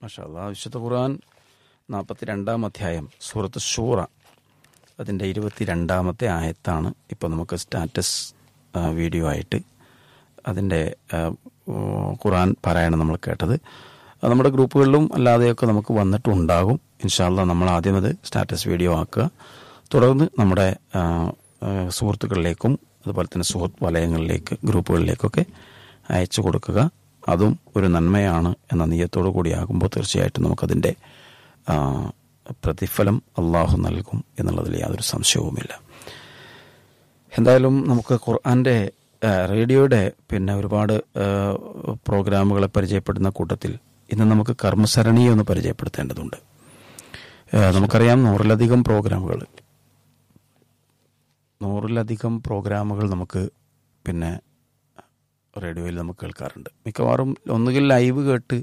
മഷാല്ല വിശുദ്ധ ഖുർആൻ നാൽപ്പത്തി രണ്ടാം അധ്യായം സൂറത്ത് ഷൂറ അതിൻ്റെ ഇരുപത്തി രണ്ടാമത്തെ ആയത്താണ് ഇപ്പോൾ നമുക്ക് സ്റ്റാറ്റസ് ആ, വീഡിയോ ആയിട്ട് അതിൻ്റെ ആ, ഓ, ഖുർആൻ പാരായണം നമ്മൾ കേട്ടത് അത് നമ്മുടെ ഗ്രൂപ്പുകളിലും അല്ലാതെയൊക്കെ നമുക്ക് വന്നിട്ടുണ്ടാകും ഇൻഷാല്ല നമ്മൾ ആദ്യം അത് സ്റ്റാറ്റസ് വീഡിയോ ആക്കുക തുടർന്ന് നമ്മുടെ ആ, ആ, സുഹൃത്തുക്കളിലേക്കും അതുപോലെ തന്നെ സുഹൃത്ത് വലയങ്ങളിലേക്ക് ഗ്രൂപ്പുകളിലേക്കൊക്കെ അയച്ചു കൊടുക്കുക അതും ഒരു നന്മയാണ് എന്ന നീയത്തോടു കൂടിയാകുമ്പോൾ തീർച്ചയായിട്ടും നമുക്കതിൻ്റെ ആ, പ്രതിഫലം അള്ളാഹു നൽകും എന്നുള്ളതിൽ യാതൊരു സംശയവുമില്ല എന്തായാലും നമുക്ക് ഖുർആൻ്റെ ആ, റേഡിയോയുടെ പിന്നെ ഒരുപാട് ആ, പ്രോഗ്രാമുകളെ പരിചയപ്പെടുന്ന കൂട്ടത്തിൽ ഇന്ന് നമുക്ക് കർമ്മസരണിയെ ഒന്ന് പരിചയപ്പെടുത്തേണ്ടതുണ്ട് ആ, നമുക്കറിയാം നൂറിലധികം പ്രോഗ്രാമുകൾ നൂറിലധികം പ്രോഗ്രാമുകൾ നമുക്ക് പിന്നെ റേഡിയോയിൽ നമുക്ക് കേൾക്കാറുണ്ട് മിക്കവാറും ഒന്നുകിൽ ലൈവ് കേട്ട്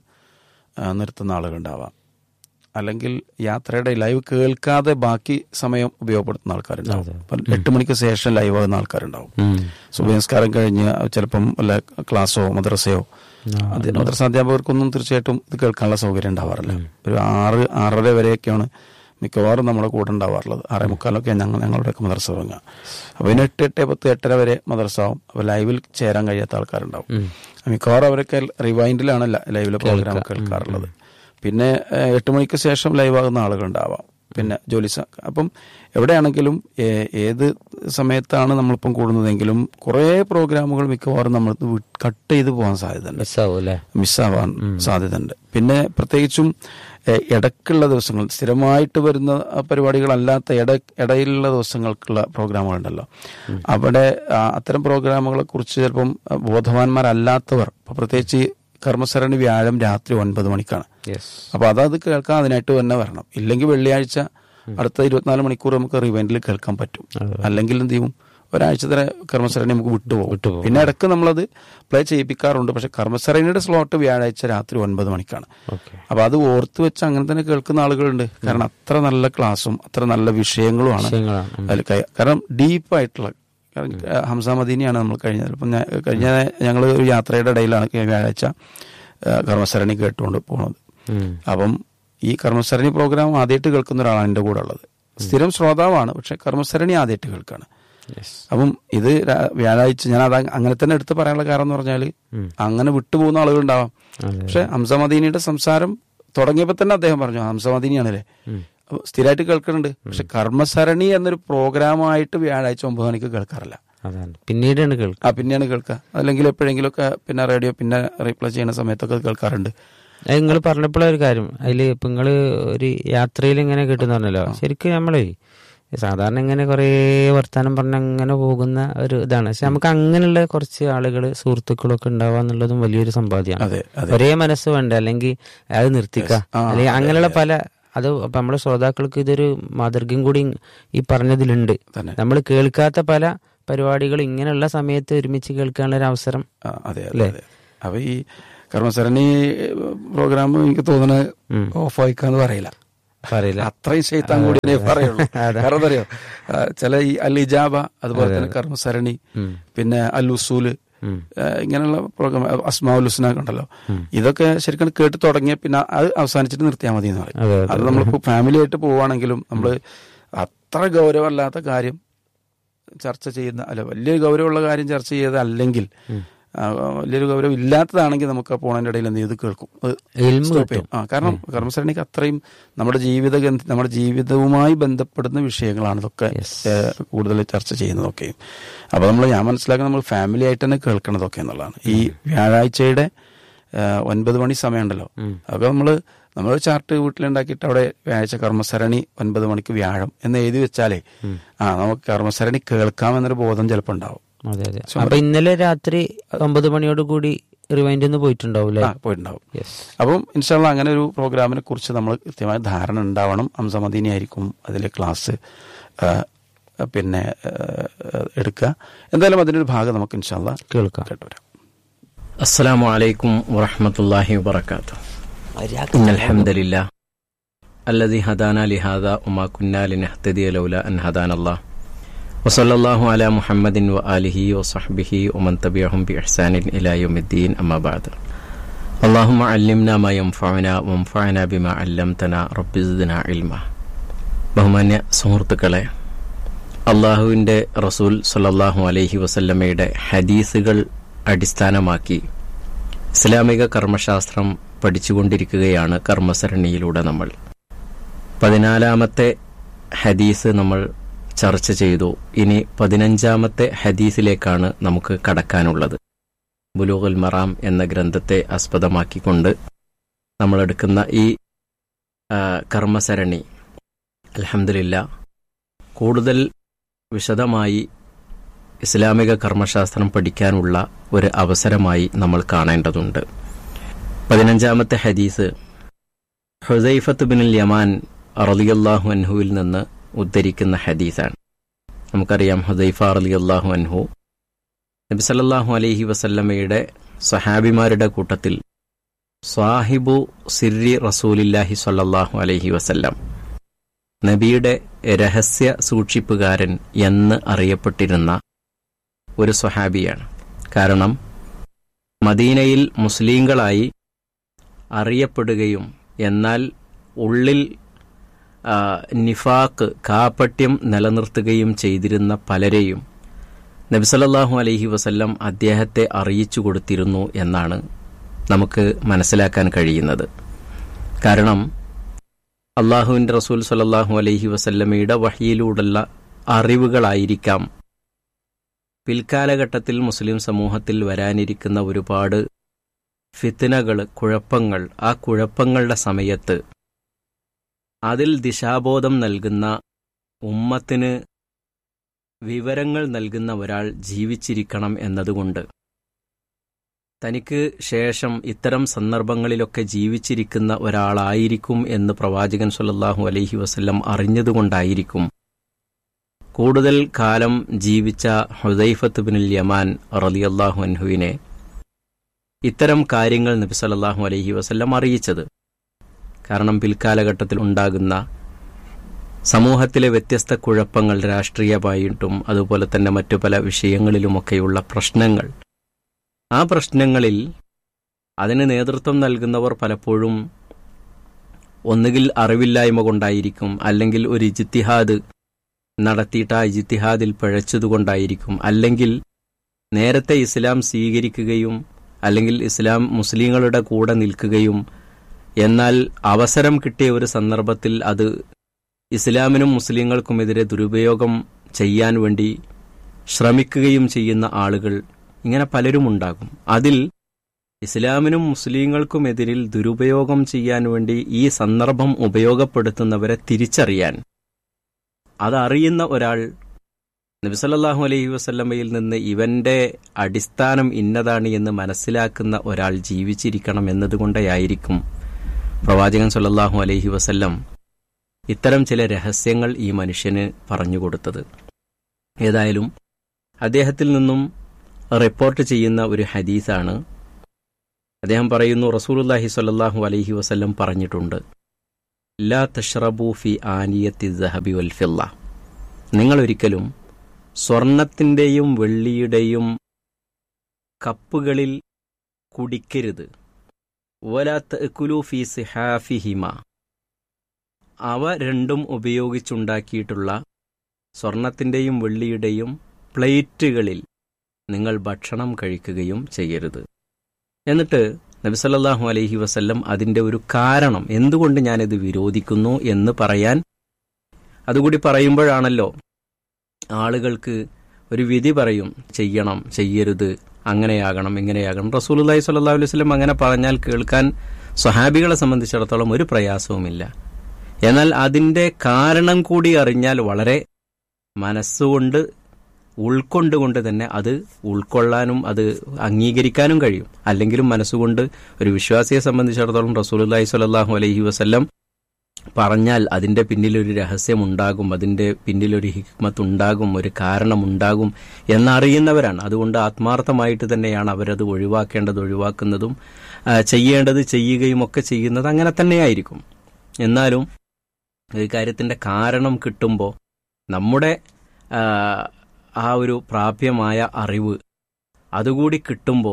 ആ, നിർത്തുന്ന ആളുകളുണ്ടാവാം അല്ലെങ്കിൽ യാത്രയുടെ ലൈവ് കേൾക്കാതെ ബാക്കി സമയം ഉപയോഗപ്പെടുത്തുന്ന ആൾക്കാരുണ്ടാവും അതെ. അപ്പം എട്ട് മണിക്ക് ശേഷം ലൈവ് ആകുന്ന ആൾക്കാരുണ്ടാവും സുബഹസ്കാരം കഴിഞ്ഞ് ചിലപ്പം വല്ല ക്ലാസ്സോ മദ്രസയോ അത് മദ്രസ അധ്യാപകർക്കൊന്നും തീർച്ചയായിട്ടും ഇത് കേൾക്കാനുള്ള സൗകര്യം ഉണ്ടാവാറില്ല ഒരു ആറ് ആറര വരെയൊക്കെയാണ് മിക്കവാറും നമ്മുടെ കൂടെ ഉണ്ടാവാറുള്ളത് ആറേ മുക്കാലൊക്കെ ഞങ്ങൾ ഞങ്ങളുടെയൊക്കെ മദ്രസ തുടങ്ങുക അപ്പോൾ ഇതിന് എട്ട് എട്ട് പത്ത് എട്ടര വരെ മദ്രസ ആവും അപ്പോൾ ലൈവിൽ ചേരാൻ കഴിയാത്ത ആൾക്കാരുണ്ടാവും മിക്കവാറും അവരൊക്കെ ലൈവാൻഡിലാണ് ലൈവിലെ പ്രോഗ്രാം കേൾക്കാറുള്ളത് പിന്നെ ഏഹ്, എട്ട് മണിക്ക് ശേഷം ലൈവാകുന്ന ആളുകളുണ്ടാവാം പിന്നെ ജോലി സ- അപ്പം എവിടെയാണെങ്കിലും ഏ- ഏത് സമയത്താണ് നമ്മളിപ്പം കൂടുന്നതെങ്കിലും കുറേ പ്രോഗ്രാമുകൾ മിക്കവാറും നമ്മൾ കട്ട് ചെയ്ത് പോകാൻ സാധ്യതയുണ്ട് മിസ്സാവും അല്ലേ മിസ്സാവാൻ സാധ്യതയുണ്ട് പിന്നെ പ്രത്യേകിച്ചും എഹ്, ഇടയ്ക്കുള്ള ദിവസങ്ങൾ സ്ഥിരമായിട്ട് വരുന്ന ആ, പരിപാടികളല്ലാത്ത ഇട ഇടയിലുള്ള ദിവസങ്ങൾക്കുള്ള പ്രോഗ്രാമുകളുണ്ടല്ലോ അവിടെ ആ, അത്തരം പ്രോഗ്രാമുകളെ കുറിച്ച് ചിലപ്പം ആ, ബോധവാന്മാരല്ലാത്തവർ ഇപ്പൊ പ്രത്യേകിച്ച് കർമ്മസരണി വ്യാഴം രാത്രി ഒൻപത് മണിക്കാണ് യെസ് അപ്പൊ അതത് കേൾക്കാൻ അതിനായിട്ട് തന്നെ വരണം ഇല്ലെങ്കിൽ വെള്ളിയാഴ്ച അടുത്ത ഇരുപത്തിനാല് മണിക്കൂർ നമുക്ക് റിവൈൻഡിൽ കേൾക്കാൻ പറ്റും അല്ലെങ്കിൽ എന്ത് ചെയ്യും ഒരാഴ്ചത്തെ കർമ്മസരണി നമുക്ക് വിട്ടുപോകും വിട്ടുപോകും. പിന്നെ ഇടയ്ക്ക് നമ്മളത് പ്ലേ ചെയ്യിപ്പിക്കാറുണ്ട് പക്ഷെ കർമ്മസരണിയുടെ സ്ലോട്ട് വ്യാഴാഴ്ച രാത്രി ഒൻപത് മണിക്കാണ് ഓക്കെ അപ്പൊ അത് ഓർത്ത് വെച്ച് അങ്ങനെ തന്നെ കേൾക്കുന്ന ആളുകളുണ്ട് കാരണം അത്ര നല്ല ക്ലാസ്സും അത്ര നല്ല വിഷയങ്ങളുമാണ് വിഷയങ്ങളാണ് ഉം. അതിൽ കൈ- കാരണം ഡീപ്പായിട്ടുള്ള കാരണം ആ, ഹംസ മദീനിയാണ് നമ്മൾ കഴിഞ്ഞ ഇപ്പം ഞാൻ- കഴിഞ്ഞ ഞങ്ങൾ ഒരു യാത്രയുടെ ഇടയിലാണ് കഴിഞ്ഞ വ്യാഴാഴ്ച ആ, കർമ്മസരണി കേട്ടുകൊണ്ട് പോകുന്നത് ഉം. അപ്പം ഈ കർമ്മസരണി പ്രോഗ്രാം ആദ്യമായിട്ട് കേൾക്കുന്ന ഒരാളാണ് എൻ്റെ കൂടെ ഉള്ളത് സ്ഥിരം ശ്രോതാവാണ് പക്ഷെ കർമ്മസരണി ആദ്യമായിട്ട് കേൾക്കുകയാണ് യെസ് അപ്പം ഇത് രാ- വ്യാഴാഴ്ച ഞാൻ അത് അങ്ങനെ തന്നെ എടുത്ത് പറയാനുള്ള കാരണം എന്ന് പറഞ്ഞാൽ ഉം. അങ്ങനെ വിട്ടുപോകുന്ന ആളുകളുണ്ടാവാം അതെ പക്ഷെ ഹംസ മദീനിയുടെ സംസാരം തുടങ്ങിയപ്പോൾ തന്നെ അദ്ദേഹം പറഞ്ഞു ഹംസ മദീനിയാണല്ലേ ഉം. അപ്പോൾ സ്ഥിരമായിട്ട് കേൾക്കുന്നുണ്ട് പക്ഷെ കർമ്മസരണി എന്നൊരു പ്രോഗ്രാമായിട്ട് വ്യാഴാഴ്ച ഒമ്പത് മണിക്ക് കേൾക്കാറില്ല അതാണ് പിന്നീടാണ് കേൾക്കുക ആ പിന്നെയാണ് കേൾക്കുക അല്ലെങ്കിൽ എപ്പോഴെങ്കിലുമൊക്കെ പിന്നെ റേഡിയോ പിന്നെ റീപ്ലേ ചെയ്യുന്ന സമയത്തൊക്കെ അത് കേൾക്കാറുണ്ട് നിങ്ങൾ പറഞ്ഞപ്പോഴേ ഒരു കാര്യം അതില് ഇപ്പൊ നിങ്ങള് ഒരു യാത്രയിൽ ഇങ്ങനെ കിട്ടുന്ന പറഞ്ഞല്ലോ ശരിക്കും നമ്മളേ സാധാരണ ഇങ്ങനെ കുറേ വർത്താനം പറഞ്ഞ് അങ്ങനെ പോകുന്ന ഒരു ഇതാണ് പക്ഷെ നമുക്ക് അങ്ങനെയുള്ള കുറച്ച് ആളുകൾ സുഹൃത്തുക്കളൊക്കെ ഉണ്ടാവുക എന്നുള്ളതും വലിയൊരു സമ്പാദ്യമാണ് അതെ അതെ ഒരേ മനസ്സ് വേണ്ട അല്ലെങ്കിൽ അത് നിർത്തിക്ക ആ, അല്ലെങ്കിൽ അങ്ങനെയുള്ള പല അത് ഇപ്പൊ നമ്മുടെ ശ്രോതാക്കൾക്ക് ഇതൊരു മാതൃകയും കൂടി ഈ പറഞ്ഞതിലുണ്ട് തന്നെ നമ്മൾ കേൾക്കാത്ത പല പരിപാടികൾ ഇങ്ങനെയുള്ള സമയത്ത് ഒരുമിച്ച് കേൾക്കാനുള്ള ഒരു അവസരം ആ, അതെ അതെ അതെ അപ്പൊ ഈ കർമ്മസരണി പ്രോഗ്രാം എനിക്ക് തോന്നുന്നത് ഉം. ഓഫ് വായിക്കാന്ന് പറയില്ല പറയില്ല അത്രയും ശൈത്താൻ കൂടിയേ പറയുള്ളൂ കാരണം എന്താ അറിയോ ആ, ചില ഈ അൽ ഇജാബ അതുപോലെ തന്നെ കർമ്മസരണി ഉം. പിന്നെ അൽ ഉസൂല് ഉം. ആ, ഇങ്ങനെയുള്ള പ്രോഗ്രാം അസ്മാഉൽ ഹുസ്ന ഉണ്ടല്ലോ ഇതൊക്കെ ശരിക്കും കേട്ട് തുടങ്ങിയ പിന്നെ അത് അവസാനിച്ചിട്ട് നിർത്തിയാൽ മതി എന്ന് പറയും അതെ അതെ അത് നമ്മളിപ്പോ ഫാമിലി ആയിട്ട് പോവുകയാണെങ്കിലും നമ്മൾ അത്ര ഗൗരവമല്ലാത്ത കാര്യം ചർച്ച ചെയ്യുന്ന അല്ല വലിയൊരു ഗൗരവമുള്ള കാര്യം ചർച്ച ചെയ്ത് അല്ലെങ്കിൽ ആ, വലിയൊരു ഗൗരവം ഇല്ലാത്തതാണെങ്കിൽ നമുക്ക് ആ പോണതിന്റെ ഇടയിൽ എന്ത് ചെയ്ത് കേൾക്കും അത് ഇൽമ് stop ചെയ്യും. ആ കാരണം കർമ്മസരണിക്ക് അത്രയും നമ്മുടെ ജീവിത ഗന്ധ- നമ്മുടെ ജീവിതവുമായി ബന്ധപ്പെടുന്ന വിഷയങ്ങളാണ് ഇതൊക്കെ Yes. ഏ, കൂടുതൽ ചർച്ച ചെയ്യുന്നതൊക്കെയും അപ്പൊ നമ്മൾ ഞാൻ മനസ്സിലാക്കുന്നത് നമ്മൾ ഫാമിലി ആയിട്ട് തന്നെ കേൾക്കണതൊക്കെ എന്നുള്ളതാണ് ഈ വ്യാഴാഴ്ചയുടെ ഏ, ഒൻപത് മണി സമയമുണ്ടല്ലോ ഉം. അതൊക്കെ നമ്മള് നമ്മൾ ചാർട്ട് വീട്ടിലുണ്ടാക്കിയിട്ട് അവിടെ വ്യാഴാഴ്ച കർമ്മസരണി ഒൻപത് മണിക്ക് വ്യാഴം എന്ന് എഴുതി വെച്ചാലേ ആ നമുക്ക് കർമ്മസരണി കേൾക്കാം എന്നൊരു ബോധം ചിലപ്പോൾ ഉണ്ടാവും അതെ അതെ അപ്പൊ ഇന്നലെ രാത്രി ഒമ്പത് മണിയോട് കൂടി റിവൈൻഡ് ഒന്ന് പോയിട്ടുണ്ടാവൂലേ ആ പോയിട്ടുണ്ടാവും യെസ് അപ്പം ഇൻഷാല്ല അങ്ങനെ ഒരു പ്രോഗ്രാമിനെ കുറിച്ച് നമ്മൾ കൃത്യമായ ധാരണ ഉണ്ടാവണം അംസമദീനി ആയിരിക്കും അതിലെ ക്ലാസ് ആ, പിന്നെ ആ, എടുക്കുക എന്തായാലും അതിൻ്റെ ഒരു ഭാഗം നമുക്ക് ഇൻഷാല്ല കേൾക്കാം കേട്ടുവരാം السلام عليكم ورحمة الله وبركاته إن الحمد لله الذي هدانا لهذا وما كنا لنهتدي لولا أن هدانا الله وصلى الله على محمد وآله وصحبه ومن تبعهم بإحسان إلى يوم الدين أما بعد اللهم علمنا ما ينفعنا وانفعنا بما علمتنا رب زدنا علما ബഹുമാന്യ സുഹൃത്തുക്കളെ അള്ളാഹുവിൻ്റെ റസൂൽ സല്ലല്ലാഹു അലൈഹി വസല്ലമയുടെ ഹദീസുകൾ അടിസ്ഥാനമാക്കി ഇസ്ലാമിക കർമ്മശാസ്ത്രം പഠിച്ചുകൊണ്ടിരിക്കുകയാണ് കർമ്മസരണിയിലൂടെ നമ്മൾ പതിനാലാമത്തെ ഹദീസ് നമ്മൾ ചർച്ച ചെയ്തു ഇനി പതിനഞ്ചാമത്തെ ഹദീസിലേക്കാണ് നമുക്ക് കടക്കാനുള്ളത് ബുലൂഗുൽ മറാം എന്ന ഗ്രന്ഥത്തെ ആസ്പദമാക്കിക്കൊണ്ട് നമ്മൾ എടുക്കുന്ന ഈ ആ, കർമ്മസരണി അലഹമില്ല കൂടുതൽ വിശദമായി ഇസ്ലാമിക കർമ്മശാസ്ത്രം പഠിക്കാനുള്ള ഒരു അവസരമായി നമ്മൾ കാണേണ്ടതുണ്ട് പതിനഞ്ചാമത്തെ ഹദീസ് ഹുസൈഫത്ത് ബിനുൽ യമാൻ റളിയല്ലാഹു അൻഹുവിൽ നിന്ന് ഉദ്ധരിക്കുന്ന ഹദീസാണ് നമുക്കറിയാം ഹുസൈഫ റളിയല്ലാഹു അൻഹു നബി സല്ലല്ലാഹു അലൈഹി വസല്ലമയുടെ സഹാബിമാരുടെ കൂട്ടത്തിൽ സാഹിബു സിരി റസൂലില്ലാഹി സ്വല്ലല്ലാഹു അലൈഹി വസല്ലം നബിയുടെ രഹസ്യ സൂക്ഷിപ്പുകാരൻ എന്ന് അറിയപ്പെട്ടിരുന്ന ഒരു സ്വഹാബിയാണ് കാരണം മദീനയിൽ മുസ്ലിങ്ങളായി അറിയപ്പെടുകയും എന്നാൽ ഉള്ളിൽ ആ, നിഫാക്ക് കാപ്പട്യം നിലനിർത്തുകയും ചെയ്തിരുന്ന പലരെയും നബിസലല്ലാഹു അലൈഹി വസല്ലം അദ്ദേഹത്തെ അറിയിച്ചു കൊടുത്തിരുന്നു എന്നാണ് നമുക്ക് മനസ്സിലാക്കാൻ കഴിയുന്നത് കാരണം അള്ളാഹുവിൻ്റെ റസൂൽ സലല്ലാഹു അലൈഹി വസല്ലമയുടെ വഹിയിലൂടെയുള്ള അറിവുകളായിരിക്കാം പിൽക്കാലഘട്ടത്തിൽ മുസ്ലിം സമൂഹത്തിൽ വരാനിരിക്കുന്ന ഒരുപാട് ഫിത്തിനകൾ കുഴപ്പങ്ങൾ ആ കുഴപ്പങ്ങളുടെ സമയത്ത് അതിൽ ദിശാബോധം നൽകുന്ന ഉമ്മത്തിന് വിവരങ്ങൾ നൽകുന്ന ഒരാൾ ജീവിച്ചിരിക്കണം എന്നതുകൊണ്ട് തനിക്ക് ശേഷം ഇത്തരം സന്ദർഭങ്ങളിലൊക്കെ ജീവിച്ചിരിക്കുന്ന ഒരാളായിരിക്കും എന്ന് പ്രവാചകൻ സല്ലല്ലാഹു അലൈഹി വസല്ലം അറിഞ്ഞതുകൊണ്ടായിരിക്കും കൂടുതൽ കാലം ജീവിച്ച ഹുദൈഫത്ത് ബിനുൽ യമാൻ റളിയല്ലാഹു അൻഹുവിനെ ഇത്തരം കാര്യങ്ങൾ നബി സല്ലല്ലാഹു അലൈഹി വസല്ലം അറിയിച്ചത് കാരണം പിൽക്കാലഘട്ടത്തിൽ ഉണ്ടാകുന്ന സമൂഹത്തിലെ വ്യത്യസ്ത കുഴപ്പങ്ങൾ രാഷ്ട്രീയമായിട്ടും അതുപോലെ തന്നെ മറ്റു പല വിഷയങ്ങളിലുമൊക്കെയുള്ള പ്രശ്നങ്ങൾ ആ പ്രശ്നങ്ങളിൽ അതിന് നേതൃത്വം നൽകുന്നവർ പലപ്പോഴും ഒന്നുകിൽ അറിവില്ലായ്മ കൊണ്ടായിരിക്കും അല്ലെങ്കിൽ ഒരു ഇജിത്തിഹാദ് നടത്തിയിട്ട് ആ ഇജിത്തിഹാദിൽ പിഴച്ചതുകൊണ്ടായിരിക്കും അല്ലെങ്കിൽ നേരത്തെ ഇസ്ലാം സ്വീകരിക്കുകയും അല്ലെങ്കിൽ ഇസ്ലാം മുസ്ലിങ്ങളുടെ കൂടെ നിൽക്കുകയും എന്നാൽ അവസരം കിട്ടിയ ഒരു സന്ദർഭത്തിൽ അത് ഇസ്ലാമിനും മുസ്ലിങ്ങൾക്കുമെതിരെ ദുരുപയോഗം ചെയ്യാൻ വേണ്ടി ശ്രമിക്കുകയും ചെയ്യുന്ന ആളുകൾ ഇങ്ങനെ പലരും ഉണ്ടാകും അതിൽ ഇസ്ലാമിനും മുസ്ലിങ്ങൾക്കുമെതിരിൽ ദുരുപയോഗം ചെയ്യാൻ വേണ്ടി ഈ സന്ദർഭം ഉപയോഗപ്പെടുത്തുന്നവരെ തിരിച്ചറിയാൻ അതറിയുന്ന ഒരാൾ നബിസല്ലാഹു അലൈഹി വസല്ലമയിൽ നിന്ന് ഇവന്റെ അടിസ്ഥാനം ഇന്നതാണ് എന്ന് മനസ്സിലാക്കുന്ന ഒരാൾ ജീവിച്ചിരിക്കണം എന്നതുകൊണ്ടായിരിക്കും പ്രവാചകൻ സല്ലല്ലാഹു അലൈഹി വസല്ലം ഇത്തരം ചില രഹസ്യങ്ങൾ ഈ മനുഷ്യന് പറഞ്ഞുകൊടുത്തത് ഏതായാലും അദ്ദേഹത്തിൽ നിന്നും റിപ്പോർട്ട് ചെയ്യുന്ന ഒരു ഹദീസാണ് അദ്ദേഹം പറയുന്നു റസൂലുല്ലാഹി സ്വല്ലല്ലാഹു അലൈഹി വസല്ലം പറഞ്ഞിട്ടുണ്ട് ലാ തഷ്റബു ഫി ആനിയത്തി ദഹബി വൽ ഫില്ല നിങ്ങൾ ഒരിക്കലും സ്വർണത്തിൻ്റെയും വെള്ളിയുടെയും കപ്പുകളിൽ കുടിക്കരുത് വലാത്ത് കുലു ഫി സിഹാഫിഹിമ അവ രണ്ടും ഉപയോഗിച്ചുണ്ടാക്കിയിട്ടുള്ള സ്വർണത്തിൻ്റെയും വെള്ളിയുടെയും പ്ലേറ്റുകളിൽ നിങ്ങൾ ഭക്ഷണം കഴിക്കുകയും ചെയ്യരുത് എന്നിട്ട് നബിസല്ലാഹു അലൈഹി വസല്ലം അതിൻ്റെ ഒരു കാരണം എന്തുകൊണ്ട് ഞാനിത് വിരോധിക്കുന്നു എന്ന് പറയാൻ അതുകൂടി പറയുമ്പോഴാണല്ലോ ആളുകൾക്ക് ഒരു വിധി പറയും ചെയ്യണം ചെയ്യരുത് അങ്ങനെയാകണം ഇങ്ങനെയാകണം റസൂലുല്ലാഹി സ്വല്ലല്ലാഹു അലൈഹി വസല്ലം അങ്ങനെ പറഞ്ഞാൽ കേൾക്കാൻ സ്വഹാബികളെ സംബന്ധിച്ചിടത്തോളം ഒരു പ്രയാസവുമില്ല എന്നാൽ അതിൻ്റെ കാരണം കൂടി അറിഞ്ഞാൽ വളരെ മനസ്സുകൊണ്ട് ഉൾക്കൊണ്ടുകൊണ്ട് തന്നെ അത് ഉൾക്കൊള്ളാനും അത് അംഗീകരിക്കാനും കഴിയും അല്ലെങ്കിലും മനസ്സുകൊണ്ട് ഒരു വിശ്വാസിയെ സംബന്ധിച്ചിടത്തോളം റസൂലുല്ലാഹി സ്വല്ലല്ലാഹു അലൈഹി വസല്ലം പറഞ്ഞാൽ അതിൻ്റെ പിന്നിലൊരു രഹസ്യമുണ്ടാകും അതിൻ്റെ പിന്നിലൊരു ഹിക്മത്ത് ഉണ്ടാകും ഒരു കാരണമുണ്ടാകും എന്നറിയുന്നവരാണ് അതുകൊണ്ട് ആത്മാർത്ഥമായിട്ട് തന്നെയാണ് അവരത് ഒഴിവാക്കേണ്ടത് ഒഴിവാക്കുന്നതും ആ, ചെയ്യേണ്ടത് ചെയ്യുകയും ഒക്കെ ചെയ്യുന്നത് അങ്ങനെ തന്നെയായിരിക്കും എന്നാലും ഈ കാര്യത്തിൻ്റെ കാരണം കിട്ടുമ്പോൾ നമ്മുടെ ആ, ആ ഒരു പ്രാപ്യമായ അറിവ് അതുകൂടി കിട്ടുമ്പോൾ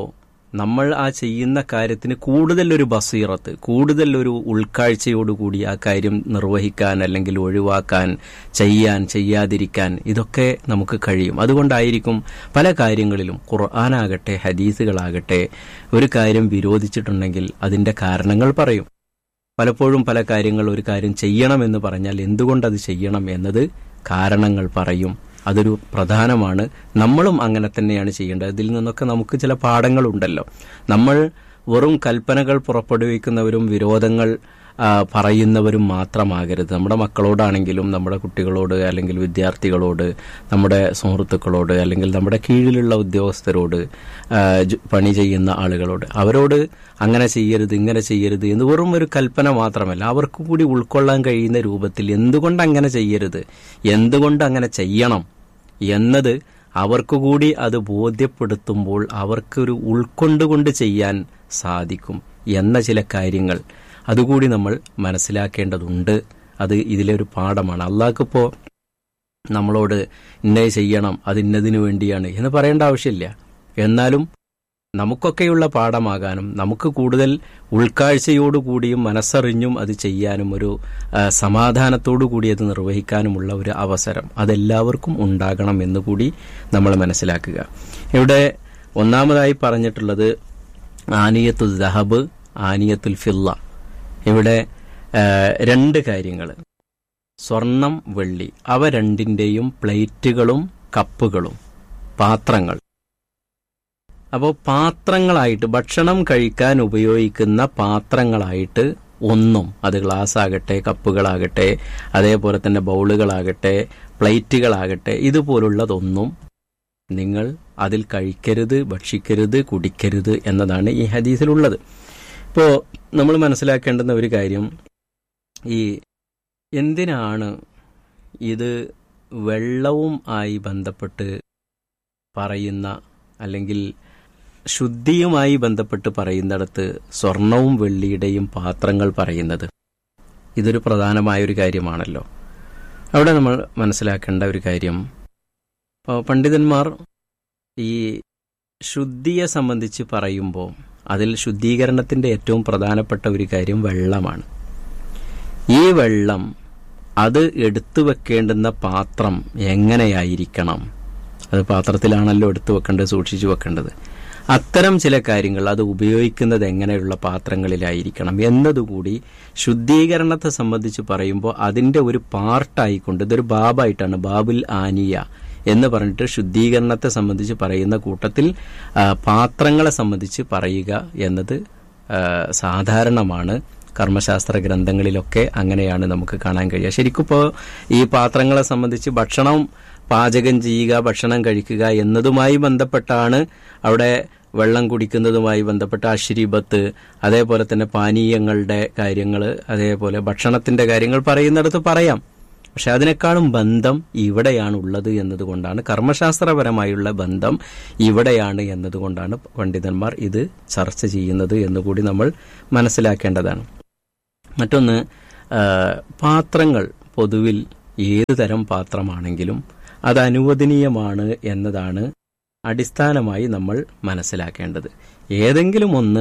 നമ്മൾ ആ ചെയ്യുന്ന കാര്യത്തിന് കൂടുതൽ ഒരു ബസീറത്ത് കൂടുതൽ ഒരു ഉൾക്കാഴ്ചയോടുകൂടി ആ കാര്യം നിർവഹിക്കാൻ അല്ലെങ്കിൽ ഒഴിവാക്കാൻ ചെയ്യാൻ ചെയ്യാതിരിക്കാൻ ഇതൊക്കെ നമുക്ക് കഴിയും അതുകൊണ്ടായിരിക്കും പല കാര്യങ്ങളിലും ഖുർആാനാകട്ടെ ഹദീസുകളാകട്ടെ ഒരു കാര്യം വിരോധിച്ചിട്ടുണ്ടെങ്കിൽ അതിന്റെ കാരണങ്ങൾ പറയും പലപ്പോഴും പല കാര്യങ്ങൾ ഒരു കാര്യം ചെയ്യണമെന്ന് പറഞ്ഞാൽ എന്തുകൊണ്ടത് ചെയ്യണം എന്നത് കാരണങ്ങൾ പറയും അതൊരു പ്രധാനമാണ് നമ്മളും അങ്ങനെ തന്നെയാണ് ചെയ്യേണ്ടത് ഇതിൽ നിന്നൊക്കെ നമുക്ക് ചില പാഠങ്ങളുണ്ടല്ലോ നമ്മൾ വെറും കൽപ്പനകൾ പുറപ്പെടുവിക്കുന്നവരും വിരോധങ്ങൾ ആ, പറയുന്നവരും മാത്രമാകരുത് നമ്മുടെ മക്കളോടാണെങ്കിലും നമ്മുടെ കുട്ടികളോട് അല്ലെങ്കിൽ വിദ്യാർത്ഥികളോട് നമ്മുടെ സുഹൃത്തുക്കളോട് അല്ലെങ്കിൽ നമ്മുടെ കീഴിലുള്ള ഉദ്യോഗസ്ഥരോട് ആ, ജ്- പണി ചെയ്യുന്ന ആളുകളോട് അവരോട് അങ്ങനെ ചെയ്യരുത് ഇങ്ങനെ ചെയ്യരുത് എന്ന് വെറും ഒരു കൽപ്പന മാത്രമല്ല അവർക്ക് കൂടി ഉൾക്കൊള്ളാൻ കഴിയുന്ന രൂപത്തിൽ എന്തുകൊണ്ട് അങ്ങനെ ചെയ്യരുത് എന്തുകൊണ്ട് അങ്ങനെ ചെയ്യണം എന്നത് അവർക്ക് കൂടി അത് ബോധ്യപ്പെടുത്തുമ്പോൾ അവർക്കൊരു ഉൾക്കൊണ്ടുകൊണ്ട് ചെയ്യാൻ സാധിക്കും എന്ന ചില കാര്യങ്ങൾ അതുകൂടി നമ്മൾ മനസ്സിലാക്കേണ്ടതുണ്ട് അത് ഇതിലെ ഒരു പാഠമാണ് അള്ളാഹ്ക്കിപ്പോ നമ്മളോട് ഇന്നത് ചെയ്യണം അത് ഇന്നതിനു വേണ്ടിയാണ് എന്ന് പറയേണ്ട ആവശ്യമില്ല എന്നാലും നമുക്കൊക്കെയുള്ള പാഠമാകാനും നമുക്ക് കൂടുതൽ ഉൾക്കാഴ്ചയോടുകൂടിയും മനസ്സറിഞ്ഞും അത് ചെയ്യാനും ഒരു ആ, സമാധാനത്തോടു കൂടി അത് നിർവഹിക്കാനുമുള്ള ഒരു അവസരം അതെല്ലാവർക്കും ഉണ്ടാകണം എന്നുകൂടി നമ്മൾ മനസ്സിലാക്കുക ഇവിടെ ഒന്നാമതായി പറഞ്ഞിട്ടുള്ളത് ആനിയത്തുൽ ദഹബ് ആനിയത്തുൽ ഫില്ല ഇവിടെ ആ, രണ്ട് കാര്യങ്ങൾ സ്വർണം വെള്ളി അവ രണ്ടിന്റെയും പ്ലേറ്റുകളും കപ്പുകളും പാത്രങ്ങൾ അപ്പോൾ പാത്രങ്ങളായിട്ട് ഭക്ഷണം കഴിക്കാൻ ഉപയോഗിക്കുന്ന പാത്രങ്ങളായിട്ട് ഒന്നും അത് ഗ്ലാസ് ആകട്ടെ കപ്പുകളാകട്ടെ അതേപോലെ തന്നെ ബൗളുകളാകട്ടെ പ്ലേറ്റുകളാകട്ടെ ഇതുപോലുള്ളതൊന്നും നിങ്ങൾ അതിൽ കഴിക്കരുത് ഭക്ഷിക്കരുത് കുടിക്കരുത് എന്നതാണ് ഈ ഹദീസിലുള്ളത് ഇപ്പോൾ നമ്മൾ മനസ്സിലാക്കേണ്ടുന്ന ഒരു കാര്യം ഈ എന്തിനാണ് ഇത് വെള്ളവും ആയി ബന്ധപ്പെട്ട് പറയുന്ന അല്ലെങ്കിൽ ശുദ്ധിയുമായി ബന്ധപ്പെട്ട് പറയുന്നിടത്ത് സ്വർണവും വെള്ളിയുടെയും പാത്രങ്ങൾ പറയുന്നത് ഇതൊരു പ്രധാനമായ ഒരു കാര്യമാണല്ലോ അവിടെ നമ്മൾ മനസ്സിലാക്കേണ്ട ഒരു കാര്യം ഇപ്പോൾ പണ്ഡിതന്മാർ ഈ ശുദ്ധിയെ സംബന്ധിച്ച് പറയുമ്പോൾ അതിൽ ശുദ്ധീകരണത്തിന്റെ ഏറ്റവും പ്രധാനപ്പെട്ട ഒരു കാര്യം വെള്ളമാണ് ഈ വെള്ളം അത് എടുത്തു വെക്കേണ്ടുന്ന പാത്രം എങ്ങനെയായിരിക്കണം അത് പാത്രത്തിലാണല്ലോ എടുത്തു വെക്കേണ്ടത് സൂക്ഷിച്ചു വെക്കേണ്ടത് അത്തരം ചില കാര്യങ്ങൾ അത് ഉപയോഗിക്കുന്നത് എങ്ങനെയുള്ള പാത്രങ്ങളിലായിരിക്കണം എന്നതുകൂടി ശുദ്ധീകരണത്തെ സംബന്ധിച്ച് പറയുമ്പോൾ അതിന്റെ ഒരു പാർട്ടായിക്കൊണ്ട് ഇതൊരു ബാബായിട്ടാണ് ബാബുൽ ആനിയ എന്ന് പറഞ്ഞിട്ട് ശുദ്ധീകരണത്തെ സംബന്ധിച്ച് പറയുന്ന കൂട്ടത്തിൽ ആ, പാത്രങ്ങളെ സംബന്ധിച്ച് പറയുക എന്നത് ആ, സാധാരണമാണ് കർമ്മശാസ്ത്ര ഗ്രന്ഥങ്ങളിലൊക്കെ അങ്ങനെയാണ് നമുക്ക് കാണാൻ കഴിയുക ശരിക്കും ഇപ്പോൾ ഈ പാത്രങ്ങളെ സംബന്ധിച്ച് ഭക്ഷണം പാചകം ചെയ്യുക ഭക്ഷണം കഴിക്കുക എന്നതുമായി ബന്ധപ്പെട്ടാണ് അവിടെ വെള്ളം കുടിക്കുന്നതുമായി ബന്ധപ്പെട്ട അശ്രീബത്ത് അതേപോലെ തന്നെ പാനീയങ്ങളുടെ കാര്യങ്ങൾ അതേപോലെ ഭക്ഷണത്തിന്റെ കാര്യങ്ങൾ പറയുന്നിടത്ത് പറയാം പക്ഷെ അതിനേക്കാളും ബന്ധം ഇവിടെയാണ് ഉള്ളത് എന്നതുകൊണ്ടാണ് കർമ്മശാസ്ത്രപരമായുള്ള ബന്ധം ഇവിടെയാണ് എന്നതുകൊണ്ടാണ് പണ്ഡിതന്മാർ ഇത് ചർച്ച ചെയ്യുന്നത് എന്നുകൂടി നമ്മൾ മനസ്സിലാക്കേണ്ടതാണ് മറ്റൊന്ന് ആ, പാത്രങ്ങൾ പൊതുവിൽ ഏത് തരം പാത്രമാണെങ്കിലും അത് അനുവദനീയമാണ് എന്നതാണ് അടിസ്ഥാനമായി നമ്മൾ മനസ്സിലാക്കേണ്ടത് ഏതെങ്കിലും ഒന്ന്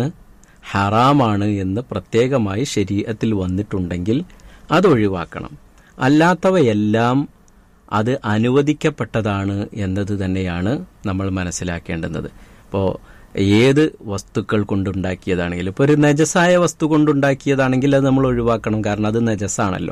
ഹറാമാണ് എന്ന് പ്രത്യേകമായി ശരീരത്തിൽ വന്നിട്ടുണ്ടെങ്കിൽ അത് ഒഴിവാക്കണം അല്ലാത്തവയെല്ലാം അത് അനുവദിക്കപ്പെട്ടതാണ് എന്നത് തന്നെയാണ് നമ്മൾ മനസ്സിലാക്കേണ്ടുന്നത് ഇപ്പോൾ ഏത് വസ്തുക്കൾ കൊണ്ടുണ്ടാക്കിയതാണെങ്കിലും ഇപ്പോൾ ഒരു നജസായ വസ്തു കൊണ്ടുണ്ടാക്കിയതാണെങ്കിൽ അത് നമ്മൾ ഒഴിവാക്കണം കാരണം അത് നജസാണല്ലോ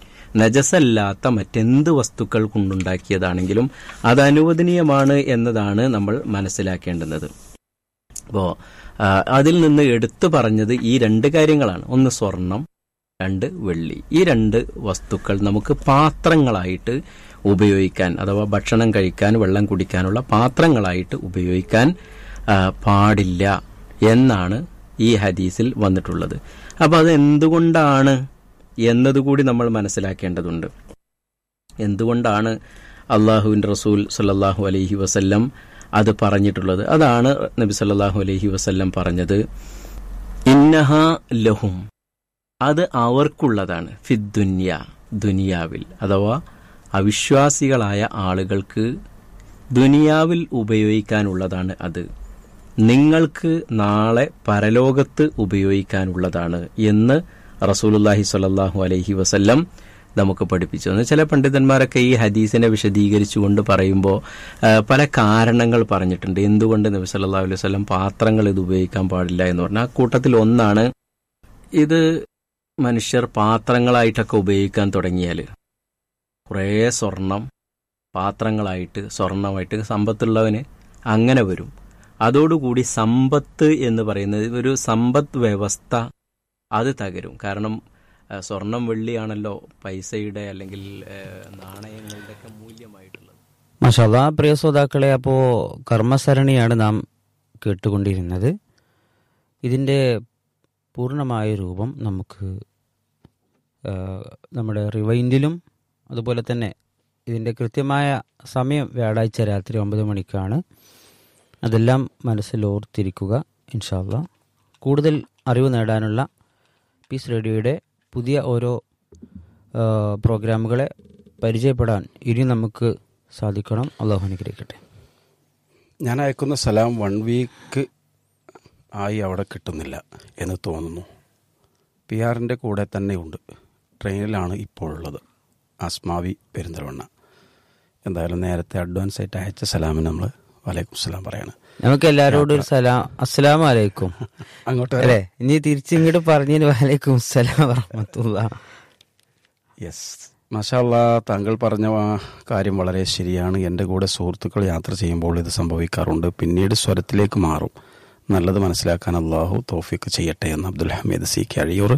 നജസല്ലാത്ത മറ്റെന്ത് വസ്തുക്കൾ കൊണ്ടുണ്ടാക്കിയതാണെങ്കിലും അത് അനുവദനീയമാണ് എന്നതാണ് നമ്മൾ മനസ്സിലാക്കേണ്ടുന്നത് അപ്പോൾ അതിൽ നിന്ന് എടുത്തു പറഞ്ഞത് ഈ രണ്ട് കാര്യങ്ങളാണ് ഒന്ന് സ്വർണം രണ്ട് വെള്ളി ഈ രണ്ട് വസ്തുക്കൾ നമുക്ക് പാത്രങ്ങളായിട്ട് ഉപയോഗിക്കാൻ അഥവാ ഭക്ഷണം കഴിക്കാൻ വെള്ളം കുടിക്കാനുള്ള പാത്രങ്ങളായിട്ട് ഉപയോഗിക്കാൻ ആ, പാടില്ല എന്നാണ് ഈ ഹദീസിൽ വന്നിട്ടുള്ളത് അപ്പോൾ അത് എന്തുകൊണ്ടാണ് എന്നതുകൂടി നമ്മൾ മനസ്സിലാക്കേണ്ടതുണ്ട് എന്തുകൊണ്ടാണ് അള്ളാഹുവിൻ്റെ റസൂൽ സല്ലല്ലാഹു അലൈഹി വസല്ലം അത് പറഞ്ഞിട്ടുള്ളത് അതാണ് നബി സല്ലല്ലാഹു അലൈഹി വസല്ലം പറഞ്ഞത് ഇന്നഹ ലഹും അത് അവർക്കുള്ളതാണ് ഫിദ്ദുന്യ ദുനിയാവിൽ അഥവാ അവിശ്വാസികളായ ആളുകൾക്ക് ദുനിയാവിൽ ഉപയോഗിക്കാനുള്ളതാണ് അത് നിങ്ങൾക്ക് നാളെ പരലോകത്ത് ഉപയോഗിക്കാനുള്ളതാണ് എന്ന് റസൂലുല്ലാഹി സ്വല്ലല്ലാഹു അലൈഹി വസല്ലം നമുക്ക് പഠിപ്പിച്ചു എന്ന് ചില പണ്ഡിതന്മാരൊക്കെ ഈ ഹദീസിനെ വിശദീകരിച്ചുകൊണ്ട് പറയുമ്പോൾ ആ, പല കാരണങ്ങൾ പറഞ്ഞിട്ടുണ്ട് എന്തുകൊണ്ട് നബി സല്ലല്ലാഹു അലൈഹി വസല്ലം പാത്രങ്ങൾ ഇത് ഉപയോഗിക്കാൻ പാടില്ല എന്ന് പറഞ്ഞാൽ ആ കൂട്ടത്തിൽ ഒന്നാണ് ഇത് മനുഷ്യർ പാത്രങ്ങളായിട്ടൊക്കെ ഉപയോഗിക്കാൻ തുടങ്ങിയാൽ കുറേ സ്വർണം പാത്രങ്ങളായിട്ട് സ്വർണമായിട്ട് സമ്പത്തുള്ളവന് അങ്ങനെ വരും അതോടുകൂടി സമ്പത്ത് എന്ന് പറയുന്നത് ഒരു സമ്പദ് വ്യവസ്ഥ അത് തകരും കാരണം ആ, സ്വർണം വെള്ളിയാണല്ലോ പൈസയുടെ അല്ലെങ്കിൽ ആ, നാണയങ്ങളുടെ ഒക്കെ മൂല്യമായിട്ടുള്ളത് മഷാല്ല പ്രിയ ശ്രോതാക്കളെ അപ്പോൾ കർമ്മസരണിയാണ് നാം കേട്ടുകൊണ്ടിരുന്നത് ഇതിൻ്റെ പൂർണ്ണമായ രൂപം നമുക്ക് ആ, നമ്മുടെ റിവൈൻഡിലും അതുപോലെ തന്നെ ഇതിൻ്റെ കൃത്യമായ സമയം വ്യാഴാഴ്ച രാത്രി ഒമ്പത് മണിക്കാണ് അതെല്ലാം മനസ്സിൽ ഓർത്തിരിക്കുക ഇൻഷാല്ല കൂടുതൽ അറിവ് നേടാനുള്ള പീസ് റേഡിയോയുടെ പുതിയ ഓരോ ആ, പ്രോഗ്രാമുകളെ പരിചയപ്പെടാൻ ഇനി നമുക്ക് സാധിക്കണം അള്ളാഹു അനുഗ്രഹിക്കട്ടെ ഞാൻ അയക്കുന്ന സലാം വൺ വീക്ക് ആയി അവിടെ കിട്ടുന്നില്ല എന്ന് തോന്നുന്നു പി ആറിൻ്റെ കൂടെ തന്നെയുണ്ട് ട്രെയിനിലാണ് ഇപ്പോഴുള്ളത് അസ്മാവി പെരിന്തൽമണ്ണ എന്തായാലും നേരത്തെ അഡ്വാൻസ് ആയിട്ട് അയച്ച സലാമിന് നമ്മൾ വലൈക്കും സലാം പറയാണ് നമുക്ക് എല്ലാവരോടും ഒരു സലാം അസ്സലാമു അലൈക്കും അങ്ങോട്ട് അല്ലേ ഇനി തിരിച്ചിങ്ങോട്ട് പറഞ്ഞതിന് വലൈക്കും അസ്സലാം വറഹമത്തുള്ള യെസ് മഷാല്ല താങ്കൾ പറഞ്ഞ ആ കാര്യം വളരെ ശരിയാണ് എൻ്റെ കൂടെ സുഹൃത്തുക്കൾ യാത്ര ചെയ്യുമ്പോൾ ഇത് സംഭവിക്കാറുണ്ട് പിന്നീട് സ്വരത്തിലേക്ക് മാറും നല്ലത് മനസ്സിലാക്കാൻ അള്ളാഹു തോഫിക്ക് ചെയ്യട്ടെ എന്ന് അബ്ദുൽ ഹമീദ് സി കഴിയൂർ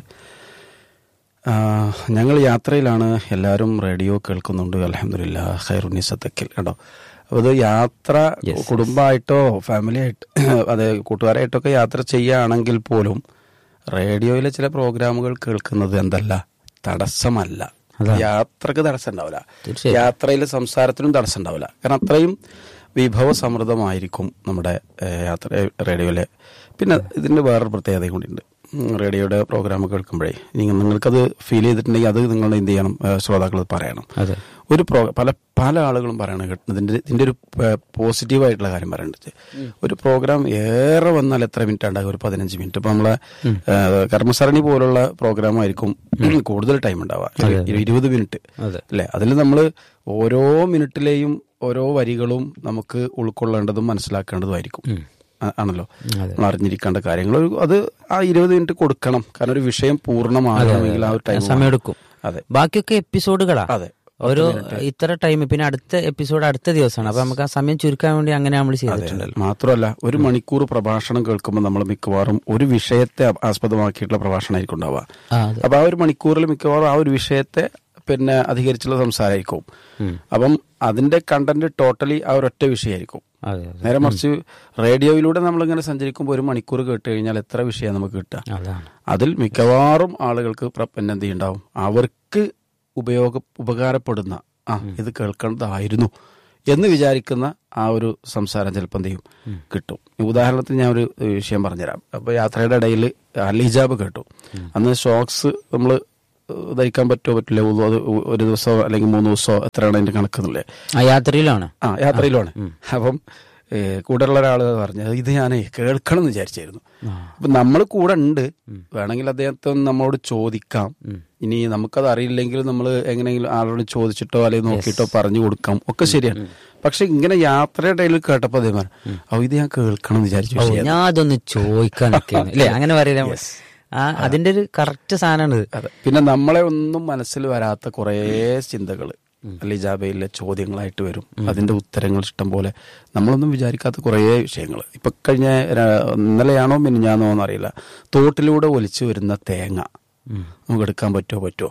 ഞങ്ങൾ യാത്രയിലാണ് എല്ലാവരും റേഡിയോ കേൾക്കുന്നുണ്ട് അലഹമില്ല ഖൈറുനിസത്തക്കിൽ കേട്ടോ അപ്പോൾ ഇത് യാത്ര കുടുംബമായിട്ടോ ഫാമിലി ആയിട്ട് അതെ കൂട്ടുകാരായിട്ടൊക്കെ യാത്ര ചെയ്യുകയാണെങ്കിൽ പോലും റേഡിയോയിലെ ചില പ്രോഗ്രാമുകൾ കേൾക്കുന്നത് എന്തല്ല തടസ്സമല്ല യാത്രക്ക് തടസ്സം ഉണ്ടാവില്ല തീർച്ചയായും. യാത്രയിൽ സംസാരത്തിനും തടസ്സം ഉണ്ടാവില്ല കാരണം അത്രയും വിഭവ സമൃദ്ധമായിരിക്കും നമ്മുടെ ഏഹ്, യാത്ര റേഡിയോയിലെ പിന്നെ ഇതിന്റെ വേറൊരു പ്രത്യേകത കൂടിയുണ്ട് ഉം, റേഡിയോയുടെ പ്രോഗ്രാം കേൾക്കുമ്പോഴേ നിങ്ങൾ നിങ്ങൾക്കത് ഫീൽ ചെയ്തിട്ടുണ്ടെങ്കിൽ അത് നിങ്ങൾ എന്ത് ചെയ്യണം ശ്രോതാക്കൾ പറയണം അതെ ഒരു പ്രോ പല പല ആളുകളും പറയണത് കേട്ടു ഇതിന്റെ ഇതിന്റെ ഒരു പോസിറ്റീവ് ആയിട്ടുള്ള കാര്യം പറയുന്നത് ഒരു പ്രോഗ്രാം ഏറെ വന്നാൽ എത്ര മിനിറ്റ് ഉണ്ടാകും ഒരു പതിനഞ്ച് മിനിറ്റ് ഇപ്പൊ നമ്മളെ ഏഹ്, കർമ്മസരണി പോലുള്ള പ്രോഗ്രാം ആയിരിക്കും കൂടുതൽ ടൈം ഉണ്ടാവുക ഒരു ഇരുപത് മിനിറ്റ് അതെ അല്ലെ അതിൽ നമ്മൾ ഓരോ മിനിറ്റിലെയും ഓരോ വരികളും നമുക്ക് ഉൾക്കൊള്ളേണ്ടതും മനസ്സിലാക്കേണ്ടതുമായിരിക്കും ആ- ആണല്ലോ നമ്മൾ അറിഞ്ഞിരിക്കേണ്ട കാര്യങ്ങൾ ഒരു- അത് ആ ഇരുപത് മിനിറ്റ് കൊടുക്കണം കാരണം ഒരു വിഷയം പൂർണ്ണമാകണമെങ്കിൽ ആ ഒരു ടൈം സമയമെടുക്കും അതെ ബാക്കിയൊക്കെ എപ്പിസോഡുകളാ അതെ ഒരു ഇത്ര ടൈം പിന്നെ അടുത്ത എപ്പിസോഡ് അടുത്ത ദിവസമാണ് അപ്പൊ നമുക്ക് ആ സമയം ചുരുക്കാൻ വേണ്ടി അങ്ങനെ നമ്മൾ ചെയ്തിട്ടുണ്ടല്ലോ മാത്രമല്ല ഒരു മണിക്കൂർ പ്രഭാഷണം കേൾക്കുമ്പോൾ നമ്മൾ മിക്കവാറും ഒരു വിഷയത്തെ ആ- ആസ്പദമാക്കിയിട്ടുള്ള പ്രഭാഷണമായിരിക്കും ഉണ്ടാവുക ആ, അതെ. അപ്പൊ ആ ഒരു മണിക്കൂറിൽ മിക്കവാറും ആ ഒരു വിഷയത്തെ പിന്നെ അധികരിച്ചുള്ള സംസാരമായിരിക്കും അപ്പം അതിന്റെ കണ്ടന്റ് ടോട്ടലി ആ ഒരൊറ്റ വിഷയമായിരിക്കും അതെ അതെ നേരെ മറിച്ച് റേഡിയോയിലൂടെ നമ്മളിങ്ങനെ സഞ്ചരിക്കുമ്പോൾ ഒരു മണിക്കൂർ കേട്ട് കഴിഞ്ഞാൽ എത്ര വിഷയം നമുക്ക് കിട്ടുക അതാണ് അതിൽ മിക്കവാറും ആളുകൾക്ക് പ്ര- പിന്നെ എന്ത് ചെയ്യുണ്ടാവും അവർക്ക് ഉപയോഗ ഉപകാരപ്പെടുന്ന ആ ഇത് കേൾക്കേണ്ടതായിരുന്നു എന്ന് വിചാരിക്കുന്ന ആ ഒരു സംസാരം ചിലപ്പോൾ എന്ത് ചെയ്യും കിട്ടും ഉദാഹരണത്തിന് ഞാൻ ഒരു ഏഹ്, വിഷയം പറഞ്ഞുതരാം അപ്പൊ യാത്രയുടെ ഇടയിൽ അലിജാബ് കേട്ടു അന്ന് ഷോക്സ് നമ്മൾ ധരിക്കാൻ പറ്റുമോ പറ്റില്ല ഉള്ളൂ അത് ഒരു ദിവസമോ അല്ലെങ്കിൽ മൂന്ന് ദിവസമോ എത്രയാണ് അതിന്റെ കണക്കെന്നില്ലേ ആ യാത്രയിലാണ് ആ യാത്രയിലാണ് അപ്പം ഏ, കൂടെയുള്ള ഒരാൾ പറഞ്ഞത് ഇത് ഞാനേ കേൾക്കണം എന്ന് വിചാരിച്ചായിരുന്നു അപ്പൊ നമ്മൾ കൂടെ ഉണ്ട് വേണമെങ്കിൽ അദ്ദേഹത്തെ ഒന്ന് നമ്മളോട് ചോദിക്കാം ഇനി നമുക്കത് അറിയില്ലെങ്കിൽ നമ്മൾ എങ്ങനെയെങ്കിലും ആളോട് ചോദിച്ചിട്ടോ അല്ലെങ്കിൽ നോക്കിയിട്ടോ പറഞ്ഞു കൊടുക്കാം ഒക്കെ ശരിയാണ് പക്ഷെ ഇങ്ങനെ യാത്രയുടെ ഇടയിൽ കേട്ടപ്പോ അതേ പറഞ്ഞു ഓ ഇത് ഞാൻ കേൾക്കണം എന്ന് വിചാരിച്ചു ഓ, വിഷയം ഞാൻ അതൊന്ന് ചോദിക്കാൻ നിൽക്കുന്നു അല്ലേ അങ്ങനെ പറയാം ആ അതിന്റെ ഒരു കറക്റ്റ് സാധനമാണ് ഇത് അതെ പിന്നെ നമ്മളെ ഒന്നും മനസ്സിൽ വരാത്ത കുറേ ചിന്തകൾ ലിജാബയിലെ ചോദ്യങ്ങളായിട്ട് വരും അതിന്റെ ഉത്തരങ്ങൾ ഇഷ്ടം പോലെ നമ്മളൊന്നും വിചാരിക്കാത്ത കുറേ വിഷയങ്ങൾ ഇപ്പൊ കഴിഞ്ഞ ര- ഇന്നലെയാണോ മിനിഞ്ഞാന്നോ എന്നറിയില്ല തോട്ടിലൂടെ ഒലിച്ചു വരുന്ന തേങ്ങ നമുക്ക് എടുക്കാൻ പറ്റുമോ പറ്റുമോ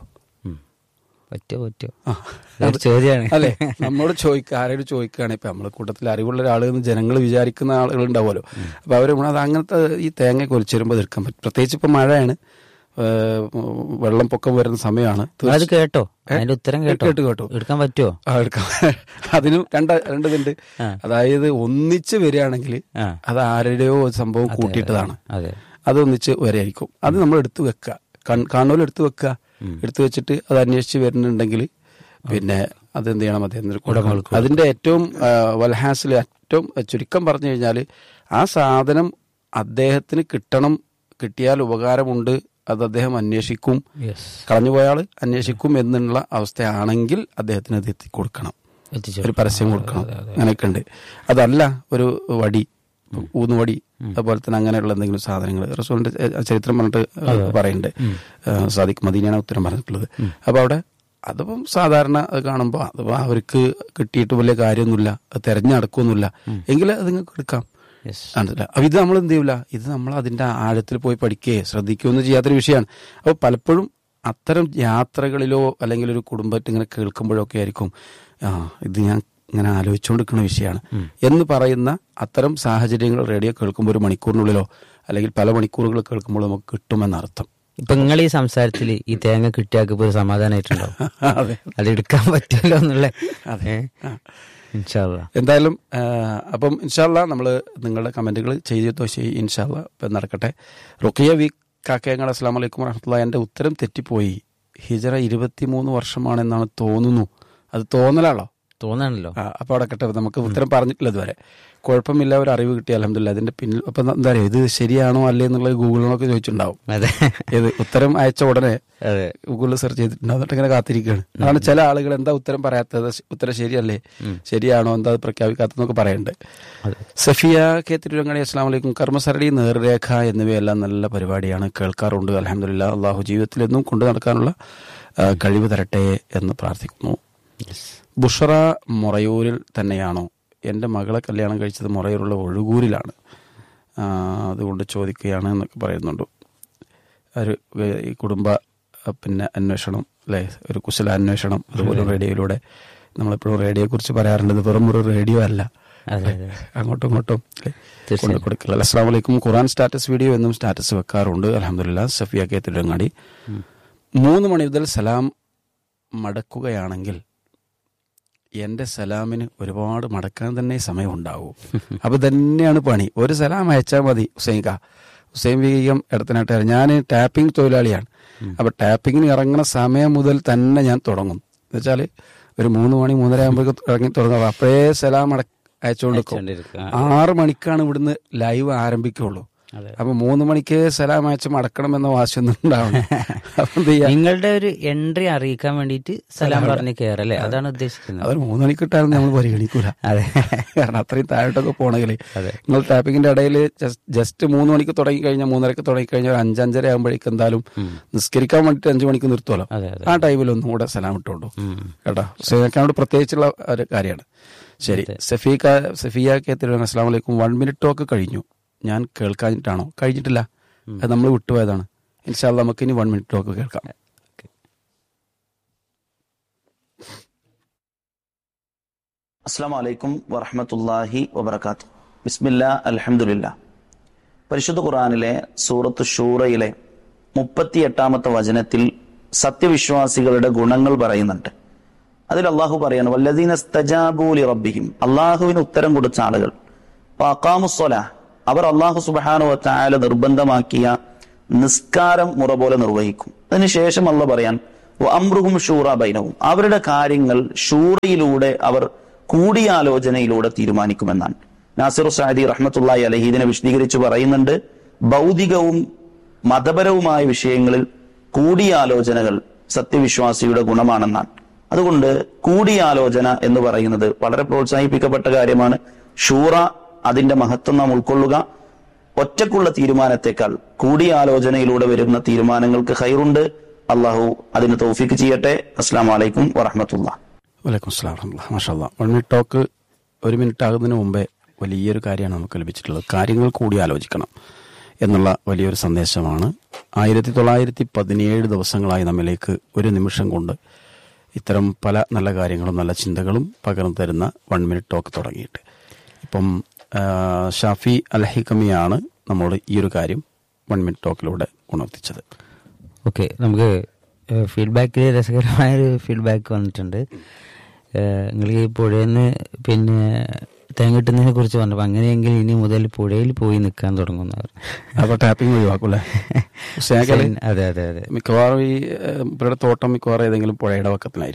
പറ്റോ പറ്റോ ആ. അതൊരു ചോദ്യമാണ് അല്ലെ നമ്മോട് ചോദിക്കുക ആരോട് ചോദിക്കുകയാണ് ഇപ്പൊ നമ്മളെ കൂട്ടത്തിൽ അറിവുള്ള ഒരാൾ എന്ന് ജനങ്ങൾ വിചാരിക്കുന്ന ആളുകൾ ഉണ്ടാവുമല്ലോ അപ്പൊ അവര് അത് അങ്ങനത്തെ ഈ തേങ്ങ കൊലിച്ചു വരുമ്പോൾ എടുക്കാൻ പറ്റും പ്രത്യേകിച്ച് ഇപ്പൊ മഴയാണ് ഏഹ് വെള്ളം പൊക്കം വരുന്ന സമയമാണ് അത് കേട്ടോ അതിന്റെ ഉത്തരം കേട്ടോ കേട്ടു കേട്ടു എടുക്കാൻ പറ്റുമോ ആ, എടുക്കാം അതിനും രണ്ട് രണ്ടിതുണ്ട് അതായത് ഒന്നിച്ച് വരികയാണെങ്കിൽ ആ. അത് ആരുടെയോ ഒരു സംഭവം കൂട്ടിയിട്ടതാണ് അതെ അത് ഒന്നിച്ച് വരെയായിരിക്കും അത് നമ്മൾ എടുത്തു വെക്കുക കാണുമ്പോൾ എടുത്തു വെക്കുക എടുത്തു വെച്ചിട്ട് അത് അന്വേഷിച്ച് വരുന്നുണ്ടെങ്കിൽ പിന്നെ അതെന്ത് ചെയ്യണം അദ്ദേഹത്തിന് കൊടുക്കണം അതിന്റെ ഏറ്റവും ആ, വൽഹാസിൽ ഏറ്റവും ചുരുക്കം പറഞ്ഞു കഴിഞ്ഞാൽ ആ സാധനം അദ്ദേഹത്തിന് കിട്ടണം കിട്ടിയാൽ ഉപകാരമുണ്ട് അത് അദ്ദേഹം അന്വേഷിക്കും യെസ് കളഞ്ഞുപോയ ആള് അന്വേഷിക്കും എന്നുള്ള അവസ്ഥയാണെങ്കിൽ അദ്ദേഹത്തിന് അത് എത്തി കൊടുക്കണം എത്തിച്ചു ഒരു പരസ്യം കൊടുക്കണം അങ്ങനെയൊക്കെ ഉണ്ട് അതല്ല ഒരു വടി ഊന്നുവടി അതുപോലെ തന്നെ അങ്ങനെയുള്ള എന്തെങ്കിലും സാധനങ്ങൾ റസൂലിന്റെ ചരിത്രം പറഞ്ഞിട്ട് പറയുന്നുണ്ട് ഏഹ് സാദിഖ് മദീനയാണ് ഉത്തരം പറഞ്ഞിട്ടുള്ളത് അപ്പൊ അവിടെ അതിപ്പം സാധാരണ അത് കാണുമ്പോൾ അതിപ്പോ അവർക്ക് കിട്ടിയിട്ട് വലിയ കാര്യമൊന്നുമില്ല അത് തെരഞ്ഞെടുക്കൊന്നുമില്ല എങ്കിൽ അത് നിങ്ങൾക്ക് എടുക്കാം യെസ് ആണല്ലേ അപ്പൊ ഇത് നമ്മൾ എന്ത് ചെയ്യൂല ഇത് നമ്മൾ അതിന്റെ ആഴത്തിൽ പോയി പഠിക്കുകയോ ശ്രദ്ധിക്കുകയൊന്നും ചെയ്യാത്തൊരു വിഷയമാണ് അപ്പോൾ പലപ്പോഴും അത്തരം യാത്രകളിലോ അല്ലെങ്കിൽ ഒരു കുടുംബത്തിൽ ഇങ്ങനെ കേൾക്കുമ്പോഴൊക്കെ ആയിരിക്കും ആ ഇത് ഞാൻ ഇങ്ങനെ ആലോചിച്ചുകൊണ്ടിരിക്കുന്ന വിഷയമാണ് എന്ന് പറയുന്ന അത്തരം സാഹചര്യങ്ങൾ റേഡിയോ കേൾക്കുമ്പോൾ ഒരു മണിക്കൂറിനുള്ളിലോ അല്ലെങ്കിൽ പല മണിക്കൂറുകൾ കേൾക്കുമ്പോൾ നമുക്ക് കിട്ടുമെന്നർത്ഥം ഇപ്പൊ നിങ്ങൾ ഈ സംസാരത്തിൽ ഈ തേങ്ങ കിട്ടിയാൽ ഇപ്പൊ ഒരു സമാധാനമായിട്ടുണ്ടോ അതെ അത് എടുക്കാൻ പറ്റുമല്ലോ എന്നുള്ള ഇൻഷാല്ല എന്തായാലും ആ, അപ്പം ഇൻഷാല്ല നമ്മൾ നിങ്ങളുടെ കമന്റുകൾ ചെയ്തോ ചെയ് ഇൻഷാല്ല ഇപ്പം നടക്കട്ടെ റുക്കിയ വി കാക്കയങ്ങൾ അസ്സാം വലൈക്കും വറഹമുല്ല എൻ്റെ ഉത്തരം തെറ്റിപ്പോയി ഹിജറ ഇരുപത്തിമൂന്ന് വർഷമാണെന്നാണ് തോന്നുന്നു അത് തോന്നലാണോ തോന്നാണല്ലോ ആ അപ്പൊ അവിടെ കട്ടെ നമുക്ക് ഉത്തരം പറഞ്ഞിട്ടില്ല ഇതുവരെ കുഴപ്പമില്ല ഒരു അറിവ് കിട്ടി അലഹമില്ല അതിന്റെ പിന്നിൽ അപ്പൊ എന്താ പറയുക ഇത് ശരിയാണോ അല്ലേ എന്നുള്ളത് ഗൂഗിളിനൊക്കെ ചോദിച്ചിട്ടുണ്ടാവും അതെ ഇത് ഉത്തരം അയച്ച ഉടനെ അതെ ഗൂഗിളിൽ സെർച്ച് ചെയ്തിട്ടുണ്ടാവും എന്നിട്ട് ഇങ്ങനെ കാത്തിരിക്കുകയാണ് അതാണ് ചില ആളുകൾ എന്താ ഉത്തരം പറയാത്തത് ഉത്തരം ശരിയല്ലേ ശരിയാണോ എന്താ അത് പ്രഖ്യാപിക്കാത്തതെന്നൊക്കെ പറയുന്നുണ്ട് അതെ. സഫിയ കെ തിരുവങ്ങണി അസ്ലാം വലൈക്കും കർമ്മസരണി നേർരേഖ എന്നിവയെല്ലാം നല്ല പരിപാടിയാണ് കേൾക്കാറുണ്ട് അലഹമില്ല അള്ളാഹു ജീവിതത്തിൽ എന്നും കൊണ്ടു നടക്കാനുള്ള ആ, കഴിവ് തരട്ടെ എന്ന് പ്രാർത്ഥിക്കുന്നു ബുഷറ മൊറയൂരിൽ തന്നെയാണോ എൻ്റെ മകളെ കല്യാണം കഴിച്ചത് മൊറയൂരുള്ള ഒഴുകൂരിലാണ് ആ, അതുകൊണ്ട് ചോദിക്കുകയാണ് എന്നൊക്കെ പറയുന്നുണ്ട് ഒരു ഏഹ്, ഈ കുടുംബ അഹ് പിന്നെ അന്വേഷണം അല്ലേ ഒരു കുശല അന്വേഷണം അതുപോലെ റേഡിയോയിലൂടെ നമ്മളെപ്പോഴും റേഡിയോയെ കുറിച്ച് പറയാറുണ്ട് ഇത് വെറും ഒരു റേഡിയോ അല്ല അതെ അതെ അങ്ങോട്ടും ഇങ്ങോട്ടും അല്ലേ തീർച്ചയായും. കൊണ്ട് കൊടുക്കില്ല അസ്സാം വലൈക്കും ഖുറാൻ സ്റ്റാറ്റസ് വീഡിയോ എന്നും സ്റ്റാറ്റസ് വെക്കാറുണ്ട് അലഹമില്ല സഫിയ കെ തിരുവങ്ങാടി മൂന്ന് മണി മുതൽ സലാം മടക്കുകയാണെങ്കിൽ എന്റെ സലാമിന് ഒരുപാട് മടക്കാൻ തന്നെ സമയമുണ്ടാവൂ അപ്പൊ തന്നെയാണ് പണി ഒരു സലാം അയച്ചാൽ മതി ഹുസൈൻക ഹുസൈൻ വീഗം ഇടത്തനാട്ടുകാർ ഞാൻ ടാപ്പിംഗ് തൊഴിലാളിയാണ് അപ്പൊ ടാപ്പിങ്ങിന് ഇറങ്ങുന്ന സമയം മുതൽ തന്നെ ഞാൻ തുടങ്ങും എന്നുവെച്ചാല് ഒരു മൂന്ന് മണി മൂന്നര ആകുമ്പോഴേക്കും ഇറങ്ങി തുടങ്ങും അപ്പോഴേ സലാം അട അയച്ചുകൊണ്ടിരിക്കും അയച്ചുകൊണ്ടിരിക്കും. ആറ് മണിക്കാണ് ഇവിടുന്ന് ലൈവ് ആരംഭിക്കുള്ളൂ അതെ. അപ്പൊ മൂന്ന് മണിക്ക് സലാം അയച്ച് മടക്കണമെന്ന വാശിയൊന്നും ഉണ്ടാവണം അപ്പൊ എന്ത് ചെയ്യാ നിങ്ങളുടെ ഒരു എൻട്രി അറിയിക്കാൻ വേണ്ടിയിട്ട് സലാം പറഞ്ഞ് കയറല്ലേ അതാണ് ഉദ്ദേശിക്കുന്നത് അതൊരു മൂന്ന് മണിക്ക് ഇട്ടാലും നമ്മൾ പരിഗണിക്കൂല അതെ കാരണം അത്രയും താഴോട്ടൊക്കെ പോണെങ്കിൽ അതെ. നിങ്ങൾ ടാപ്പിങ്ങിന്റെ ഇടയിൽ ജസ്റ്റ് മൂന്ന് മണിക്ക് തുടങ്ങി കഴിഞ്ഞാൽ മൂന്നരക്ക് തുടങ്ങി കഴിഞ്ഞാൽ ഒരു അഞ്ചഞ്ചര ആകുമ്പോഴേക്കും എന്തായാലും നിസ്കരിക്കാൻ വേണ്ടിയിട്ട് അഞ്ചു മണിക്ക് നിർത്തുമല്ലോ അതെ അതെ ആ ടൈമിൽ ഒന്നും കൂടെ സലാം ഇട്ടോണ്ടു ഉം. കേട്ടോ സേനക്കാനോട് പ്രത്യേകിച്ചുള്ള ഒരു കാര്യമാണ് ശരി സഫീഖ സഫിയ കെ തിരുവനന്തപുരം അസ്ലാം വലൈക്കും വൺ മിനിറ്റ് ടോക്ക് കഴിഞ്ഞു ഞാൻ കേൾക്കാഞ്ഞിട്ടാണോ കഴിഞ്ഞിട്ടില്ല അത് നമ്മൾ വിട്ടുപോയതാണ് ഇൻഷാല്ല നമുക്ക് ഇനി വൺ മിനിറ്റ് ടോക്ക് കേൾക്കാം അസ്സാം വലൈക്കും വറഹമത്തല്ലാഹി വബർക്കാത്തു ബിസ്മില്ല അൽഹംദുലില്ല പരിശുദ്ധ ഖുറാനിലെ സൂറത്ത് ഷൂറയിലെ മുപ്പത്തിയെട്ടാമത്തെ വചനത്തിൽ സത്യവിശ്വാസികളുടെ ഗുണങ്ങൾ പറയുന്നുണ്ട് അതിൽ അള്ളാഹു പറയാണ് വല്ലദീന സ്തജാബൂലി റബ്ബിഹിം അള്ളാഹുവിന് ഉത്തരം കൊടുത്ത ആളുകൾ പാക്കാമുസ്വല അവർ അള്ളാഹു സുബാനു വച്ചായാല നിർബന്ധമാക്കിയ നിസ്കാരം മുറ പോലെ നിർവഹിക്കും അതിനുശേഷം അള്ള പറയാൻ അമ്രുഹും ഷൂറ ബൈനവും അവരുടെ കാര്യങ്ങൾ ഷൂറയിലൂടെ അവർ കൂടിയാലോചനയിലൂടെ തീരുമാനിക്കുമെന്നാണ് നാസിർ സാദി റഹ്മത്തുള്ളാഹി അലഹി ഇതിനെ വിശദീകരിച്ച് പറയുന്നുണ്ട് ഭൗതികവും മതപരവുമായ വിഷയങ്ങളിൽ കൂടിയാലോചനകൾ സത്യവിശ്വാസിയുടെ ഗുണമാണെന്നാണ് അതുകൊണ്ട് കൂടിയാലോചന എന്ന് പറയുന്നത് വളരെ പ്രോത്സാഹിപ്പിക്കപ്പെട്ട കാര്യമാണ് ഷൂറ അതിന്റെ മഹത്വം നാം ഉൾക്കൊള്ളുക ഒറ്റക്കുള്ള തീരുമാനത്തെക്കാൾ കൂടിയാലോചനയിലൂടെ വരുന്ന തീരുമാനങ്ങൾക്ക് ഹൈറുണ്ട് അള്ളാഹു അതിന് തൗഫീക്ക് ചെയ്യട്ടെ അസ്സാം വലൈക്കും വറഹമത്തുള്ള വലൈക്കും സ്ലാം മാഷാല്ല വൺ മിനിറ്റ് ടോക്ക് ഒരു മിനിറ്റ് ആകുന്നതിന് മുമ്പേ വലിയൊരു കാര്യമാണ് നമുക്ക് ലഭിച്ചിട്ടുള്ളത് കാര്യങ്ങൾ കൂടി ആലോചിക്കണം എന്നുള്ള വലിയൊരു സന്ദേശമാണ് ആയിരത്തി തൊള്ളായിരത്തി പതിനേഴ് ദിവസങ്ങളായി നമ്മിലേക്ക് ഒരു നിമിഷം കൊണ്ട് ഇത്തരം പല നല്ല കാര്യങ്ങളും നല്ല ചിന്തകളും പകർന്നു തരുന്ന വൺ മിനിറ്റ് ടോക്ക് തുടങ്ങിയിട്ട് ഇപ്പം ആ, ഷാഫി അൽഹിക്കമിയാണ് നമ്മളോട് ഈ ഒരു കാര്യം വൺ മിനിറ്റ് ടോക്കിലൂടെ ഉണർത്തിച്ചത് ഓക്കെ നമുക്ക് ഫീഡ്ബാക്കിൽ രസകരമായൊരു ഫീഡ്ബാക്ക് വന്നിട്ടുണ്ട് നിങ്ങൾ ഈ പുഴയിൽ നിന്ന് പിന്നെ തേങ്ങ കിട്ടുന്നതിനെ കുറിച്ച് പറഞ്ഞപ്പോൾ അങ്ങനെയെങ്കിൽ ഇനി മുതൽ പുഴയിൽ പോയി നിൽക്കാൻ തുടങ്ങുന്നവർ അപ്പൊ ടാപ്പിംഗ് ഒഴിവാക്കൂലേ ഹുസൈനക്കല് അതെ അതെ അതെ മിക്കവാറും ഈ ഏഹ്, ഇവരുടെ തോട്ടം മിക്കവാറും ഏതെങ്കിലും പുഴയുടെ പക്കത്തിലായിരിക്കും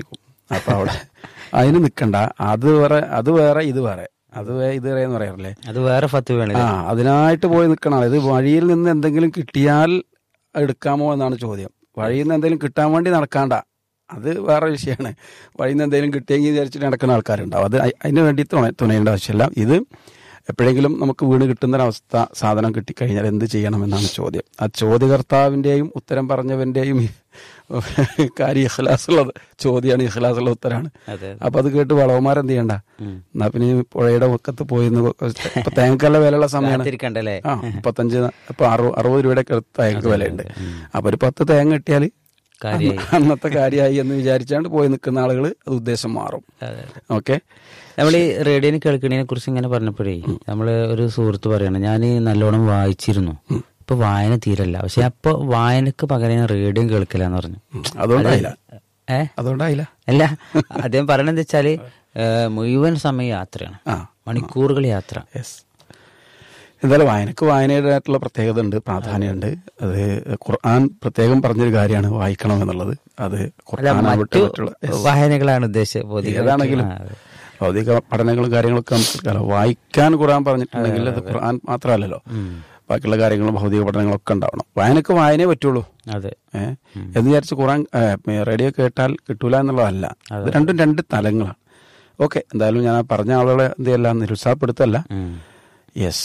അപ്പൊ അവിടെ അതിന് നിൽക്കണ്ട അത് വേറെ അത് വേറെ ഇത് വേറെ അത് വേ- ഇത് വേറെ എന്ന് പറയാറില്ലേ അത് വേറെ ഫത്ത് വേണം ആ അതിനായിട്ട് പോയി നിൽക്കണം ഇത് വഴിയിൽ നിന്ന് എന്തെങ്കിലും കിട്ടിയാൽ എടുക്കാമോ എന്നാണ് ചോദ്യം വഴിയിൽ നിന്ന് എന്തെങ്കിലും കിട്ടാൻ വേണ്ടി നടക്കാണ്ട അത് വേറെ വിഷയമാണ് വഴിയിൽ നിന്ന് എന്തെങ്കിലും കിട്ടിയെങ്കിൽ വിചാരിച്ചിട്ട് നടക്കുന്ന ആൾക്കാരുണ്ടാവും അത് അ- അതിന് വേണ്ടി തുണ തുണയേണ്ട ആവശ്യമില്ല ഇത് എപ്പോഴെങ്കിലും നമുക്ക് വീണ് കിട്ടുന്നൊരവസ്ഥ സാധനം കിട്ടിക്കഴിഞ്ഞാൽ എന്ത് ചെയ്യണമെന്നാണ് ചോദ്യം ആ ചോദ്യകർത്താവിന്റെയും ഉത്തരം പറഞ്ഞവന്റെയും കാര്യം ഇഖ്ലാസുള്ള ചോദ്യമാണ് ഇഖ്ലാസുള്ള ഉത്തരമാണ് അതെ അപ്പൊ അത് കേട്ട് വളവന്മാരെന്ത് ചെയ്യണ്ട എന്നാ പിന്നെ ഈ പുഴയുടെ മുക്കത്ത് പോയി നിന്ന് ഇപ്പൊ തേങ്ങക്കല്ല വിലയുള്ള സമയമാണ് കാത്തിരിക്കണ്ടല്ലേ ആ മുപ്പത്തഞ്ച് ഇപ്പൊ അറുപത് അറുപത് രൂപയുടെ ഒക്കെ തേങ്ങക്ക് വിലയുണ്ട് അപ്പൊ ഒരു പത്ത് തേങ്ങ കിട്ടിയാൽ കാര്യായി. അന്നത്തെ കാര്യമായി എന്ന് വിചാരിച്ചാണ്ട് പോയി നിൽക്കുന്ന ആളുകൾ അത് ഉദ്ദേശം മാറും അതെ. ഓക്കെ നമ്മൾ ഈ റേഡിയോന് കേൾക്കണതിനെ കുറിച്ച് ഇങ്ങനെ പറഞ്ഞപ്പോഴേ നമ്മള് ഒരു സുഹൃത്ത് പറയണം ഞാൻ നല്ലോണം വായിച്ചിരുന്നു ഇപ്പൊ വായന തീരല്ല പക്ഷെ അപ്പൊ വായനക്ക് പകരം ഞാൻ റേഡിയോ കേൾക്കില്ല എന്ന് പറഞ്ഞു അതുകൊണ്ടായില്ല ഏ അതുകൊണ്ടായില്ല അല്ല അദ്ദേഹം പറയണത് എന്താ വെച്ചാല് ഏ, മുഴുവൻ സമയം യാത്രയാണ് ആ മണിക്കൂറുകൾ യാത്ര യെസ് എന്തായാലും വായനക്ക് വായനയുടേതായിട്ടുള്ള പ്രത്യേകത ഉണ്ട് പ്രാധാന്യമുണ്ട് അത് ഖുർആൻ പ്രത്യേകം പറഞ്ഞൊരു കാര്യമാണ് വായിക്കണം എന്നുള്ളത് അത് അല്ല ഖുർആനാവട്ടെ മറ്റു മറ്റുള്ള വായനകളാണ് ഉദ്ദേശിച്ചത് ഭൗതിക ഏതാണെങ്കിലും ആ, അതെ. ഭൗതിക പഠനങ്ങളും കാര്യങ്ങളൊക്കെ നമുക്ക് എടുക്കാലോ വായിക്കാൻ ഖുർആൻ പറഞ്ഞിട്ടുണ്ടെങ്കിൽ അത് ഖുർആൻ മാത്രമല്ലല്ലോ ബാക്കിയുള്ള കാര്യങ്ങളും ഭൗതിക പഠനങ്ങളൊക്കെ ഉണ്ടാവണം വായനക്ക് വായനേ പറ്റുള്ളൂ അതെ ഏഹ് എന്ന് വിചാരിച്ച് ഖുറാൻ ഏഹ്, റേഡിയോ കേട്ടാൽ കിട്ടൂല എന്നുള്ളതല്ല ഇത് രണ്ടും രണ്ട് തലങ്ങളാണ് ഓക്കെ എന്തായാലും ഞാൻ ആ പറഞ്ഞ ആളുകളെ എന്ത് ചെയ്യല്ല നിരുത്സാഹപ്പെടുത്തല്ല ഉം. യെസ്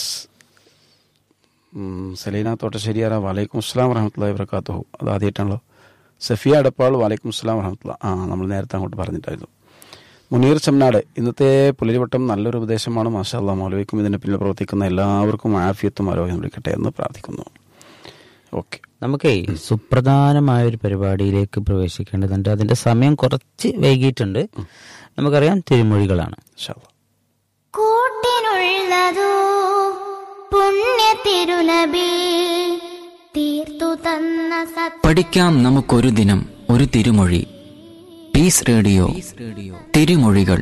സലീന തോട്ടശ്ശേരിയാറ വാലൈക്കും അസ്സലാം വറഹമത്തുള്ള വർക്കാത്തു അത് ആദ്യമായിട്ടാണല്ലോ സഫിയ അടപ്പാൾ വാലൈക്കും അസ്സലാം വറഹമത്തുള്ള ആ നമ്മൾ നേരത്തെ അങ്ങോട്ട് പറഞ്ഞിട്ടായിരുന്നു മുനീർ ചെമ്മനാട് ഇന്നത്തെ പുലരിവട്ടം നല്ലൊരു ഉപദേശമാണ് മാഷാ അല്ലാ മൗലവിക്കും ഇതിന് പിന്നിൽ പ്രവർത്തിക്കുന്ന എല്ലാവർക്കും ആഫിയത്തും ആരോഗ്യം വിളിക്കട്ടെ എന്ന് പ്രാർത്ഥിക്കുന്നു ഓക്കെ നമുക്കേ സുപ്രധാനമായ ഒരു പരിപാടിയിലേക്ക് പ്രവേശിക്കേണ്ടതുണ്ട് അതിന്റെ സമയം കുറച്ച് വൈകിയിട്ടുണ്ട് നമുക്കറിയാം തിരുമൊഴികളാണ് കൂട്ടിനുള്ളതോ പുണ്യ തിരുനബി തീർത്തു തന്ന സത്യ പഠിക്കാം നമുക്കൊരു ദിനം ഒരു തിരുമൊഴി പീസ് റേഡിയോ തിരുമൊഴികൾ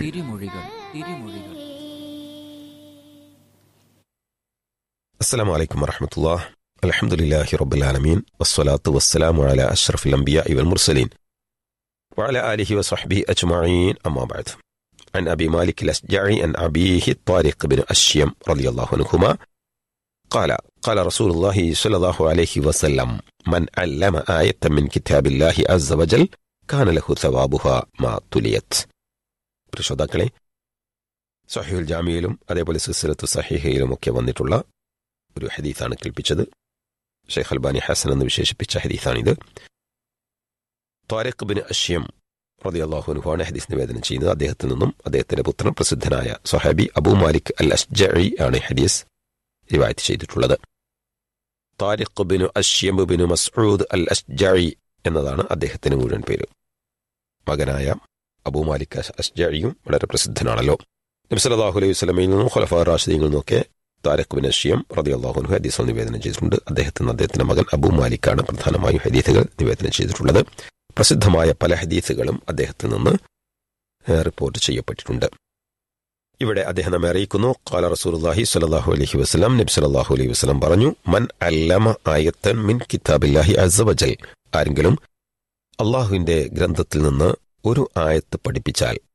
السلام عليكم ورحمة الله الحمد لله رب العالمين والصلاة والسلام على أشرف الأنبياء والمرسلين وعلى آله وصحبه أجمعين أما بعد عن أبي مالك الأشجعي عن أبيه طارق بن أشيم رضي الله عنهما قال قال رسول الله صلى الله عليه وسلم من علم آية من كتاب الله عز وجل كان له ثوابها ما تليت പരിശോധാക്കളെ സഹീൽ ജാമിയിലും അതേപോലെ സിസിലത്ത് സഹീഹയിലും ഒക്കെ വന്നിട്ടുള്ള ഒരു ഹദീസാണ് കേൾപ്പിച്ചത് ഷെയ്ഖ് അൽബാനി ഹസൻ എന്ന് വിശേഷിപ്പിച്ച ഹദീസാണിത് താരിഖ് ബിൻ അഷ്യം റളിയല്ലാഹുനുഹാണ് ഹദീസ് നിവേദനം ചെയ്യുന്നത് അദ്ദേഹത്തിൽ നിന്നും അദ്ദേഹത്തിന്റെ പുത്രൻ പ്രസിദ്ധനായ സഹാബി അബൂ മാലിക് അൽ അഷ്ജഇ ആണ് ഈ ഹദീസ് റിവായത്ത് ചെയ്തിട്ടുള്ളത് താരിഖ് ബിനു അഷ്യം ബിനു മസ്ഊദ് അൽ അഷ്ജഇ എന്നതാണ് അദ്ദേഹത്തിന് മുഴുവൻ പേര് മകനായ അബൂ മാലിക് അഷ്ജഇയും വളരെ പ്രസിദ്ധനാണല്ലോ നബി സല്ലല്ലാഹു അലൈഹി വസല്ലമയിൽ നിന്നും ഖുലഫാ റാഷിദീങ്ങളിൽ നിന്നൊക്കെ താരഖ് ബിൻ അഷിയം റളിയല്ലാഹു അൻഹു ഹദീസ് നിവേദനം ചെയ്തിട്ടുണ്ട് അദ്ദേഹത്തിന് അദ്ദേഹത്തിന്റെ മകൻ അബൂ മാലിക്കാണ് പ്രധാനമായും ഹദീസുകൾ നിവേദനം ചെയ്തിട്ടുള്ളത് പ്രസിദ്ധമായ പല ഹദീസുകളും അദ്ദേഹത്തിൽ നിന്ന് ഏഹ്, റിപ്പോർട്ട് ചെയ്യപ്പെട്ടിട്ടുണ്ട് ഇവിടെ അദ്ദേഹം നമ്മെ അറിയിക്കുന്നു ഖാല റസൂലുള്ളാഹി സ്വല്ലല്ലാഹു അലൈഹി വസല്ലം നബി സല്ലല്ലാഹു അലൈഹി വസല്ലം പറഞ്ഞു മൻ അല്ലമ ആയത്തൻ മിൻ കിതാബില്ലാഹി അസ്സ വജൽ ആരെങ്കിലും അള്ളാഹുവിന്റെ ഗ്രന്ഥത്തിൽ നിന്ന് ഒരു ആയത്ത് പഠിപ്പിച്ചാൽ